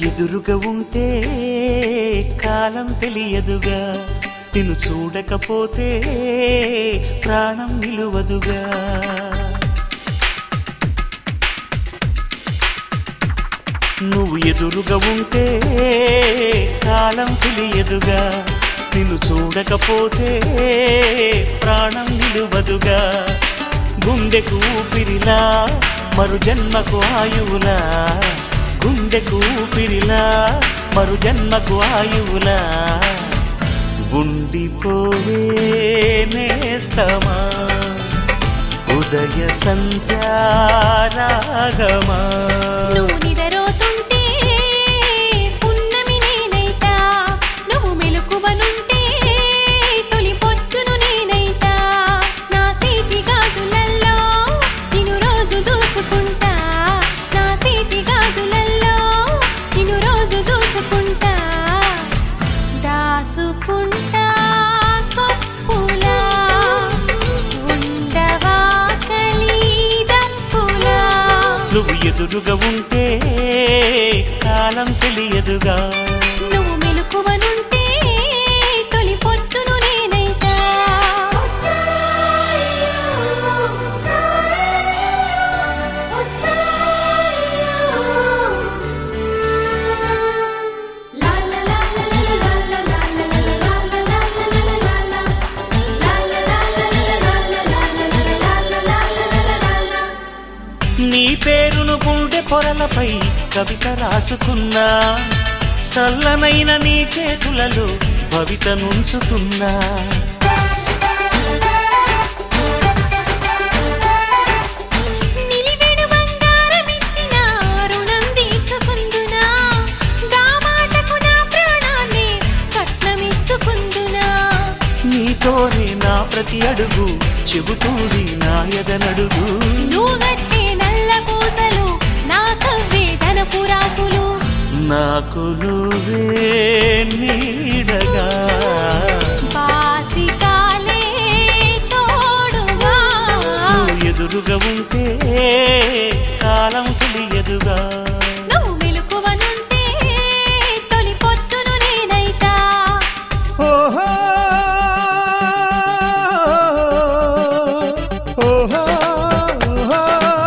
ఎదురుగా ఉంటే కాలం తెలియదుగా నిన్ను చూడకపోతే ప్రాణం నిలువదుగా నువ్వు ఎదురుగా ఉంటే కాలం తెలియదుగా నిన్ను చూడకపోతే ప్రాణం నిలువదుగా గుండెకు ఊపిరిలా మరు జన్మకు ఆయువులా గుండెకు ఊపిరిలా మరు జన్మకు ఆయువులా ఉండిపోవే నేస్తమా ఉదయ సంధ్యారాగమా నువ్వు నిదరోతుంటే పున్నమి నేనైతా నువ్వు మెలకువనుంటే తొలి పొద్దును నేనైతా నా సీతి గాజులల్లో నిన్ను రోజు దూసుకుంటా నా సీతి గాజులల్లో నిన్ను రోజు దూసుకుంటా దాసుకుంటా కొప్పులా ఉండవా కలిదప్పులా నువ్వు ఎదురుగా ఉంటే కాలం తెలియదుగా నువ్వు మెలకువనుంటే తొలి పొద్దును నేనైతా నీ పేరును గుండె పొరలపై కవిత రాసుకున్నా చల్లనైన నీ చేతులలో భవిత నుంచుతున్నా నిలివెడు బంగారమిచ్చిన రుణం తీర్చుకుందునా గా మాటకు నా ప్రాణాన్ని కట్నమిచ్చుకుందునా నీతోనే నా ప్రతి అడుగు చెబుతుంది నా ఎదనడుగు నువ్వు గట్టే నల్ల పూసలు నా కవ్వే ధనపు రాకులు నాకు నువ్వే నీడగా బాసికాలే తోడుగా నువ్వు ఎదురుగా ఉంటే కాలం తెలియదుగా నువ్వు మెలకువనుంటే తొలి పొద్దును నేనైతా ఓహో ఓహో ఓహో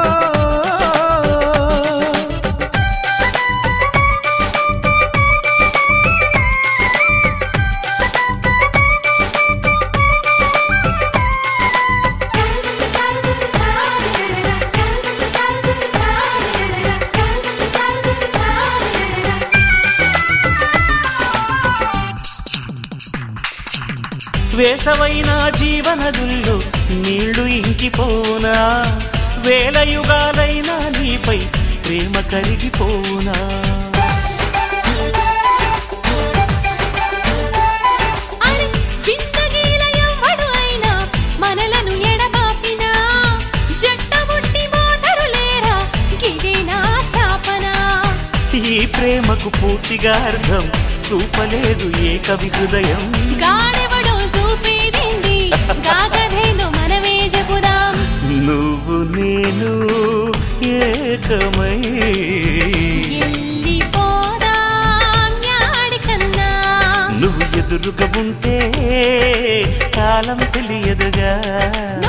వేసవైన జీవనదుల్లో నీళ్లు ఇంకిపోనా వేల యుగాలైనా నీపై ప్రేమ కరిగిపోనా అరే జిందగీల ఎవ్వడు అయినా మనలను ఎడబాపినా జట్టముట్టి మోదరు లేరా గిదే నా శాపనా ఈ ప్రేమకు పూర్తిగా అర్థం చూపలేదు ఏ కవి హృదయం గాడెవడో చూపేదింది గాగధేందో మనమే చెబుదాం నువ్వు నేను ఏకమై ఎల్లిపోదాం యాడికన్నా నువ్వు ఎదురుగా ఉంటే కాలం తెలియదుగా